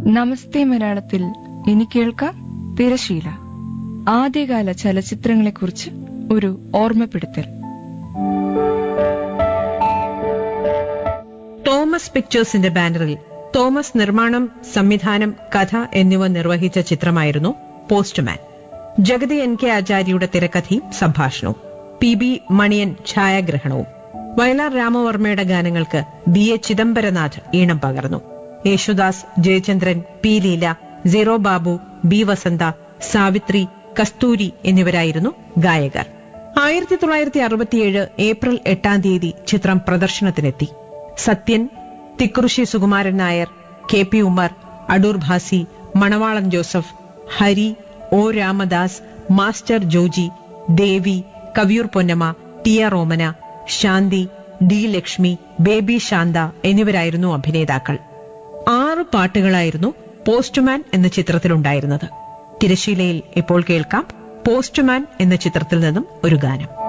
നമസ്തേ മലയാളത്തിൽ ഇനി കേൾക്കാം തിരശീല ആദ്യകാല ചലച്ചിത്രങ്ങളെക്കുറിച്ച് ഒരു ഓർമ്മപ്പെടുത്തൽ തോമസ് പിക്ചേഴ്സിന്റെ ബാനറിൽ തോമസ് നിർമ്മാണം സംവിധാനം കഥ എന്നിവ നിർവഹിച്ച ചിത്രമായിരുന്നു പോസ്റ്റ്മാൻ ജഗതി എൻ കെ ആചാര്യയുടെ തിരക്കഥയും സംഭാഷണവും പി ബി മണിയൻ ഛായാഗ്രഹണവും വയലാർ രാമവർമ്മയുടെ ഗാനങ്ങൾക്ക് ബി എ ചിദംബരനാഥ് ഈണം പകർന്നു യേശുദാസ് ജയചന്ദ്രൻ പി ലീല സീറോ ബാബു ബി വസന്ത സാവിത്രി കസ്തൂരി എന്നിവരായിരുന്നു ഗായകർ ആയിരത്തി തൊള്ളായിരത്തി അറുപത്തിയേഴ് ഏപ്രിൽ എട്ടാം തീയതി ചിത്രം പ്രദർശനത്തിനെത്തി Sathyan Thikkurissy Sukumaran Nair K P Ummer Adoor Bhasi Manavalan Joseph Hari O Ramadas master Joji Devi Kaviyoor Ponnamma T R Omana Shanthi D Lakshmi baby Shantha എന്നിവരായിരുന്നു അഭിനേതാക്കൾ ആറ് പാട്ടുകളായിരുന്നു പോസ്റ്റ്മാൻ എന്ന ചിത്രത്തിലുണ്ടായിരുന്നത് തിരശീലയിൽ ഇപ്പോൾ കേൾക്കാം പോസ്റ്റ്മാൻ എന്ന ചിത്രത്തിൽ നിന്നും ഒരു ഗാനം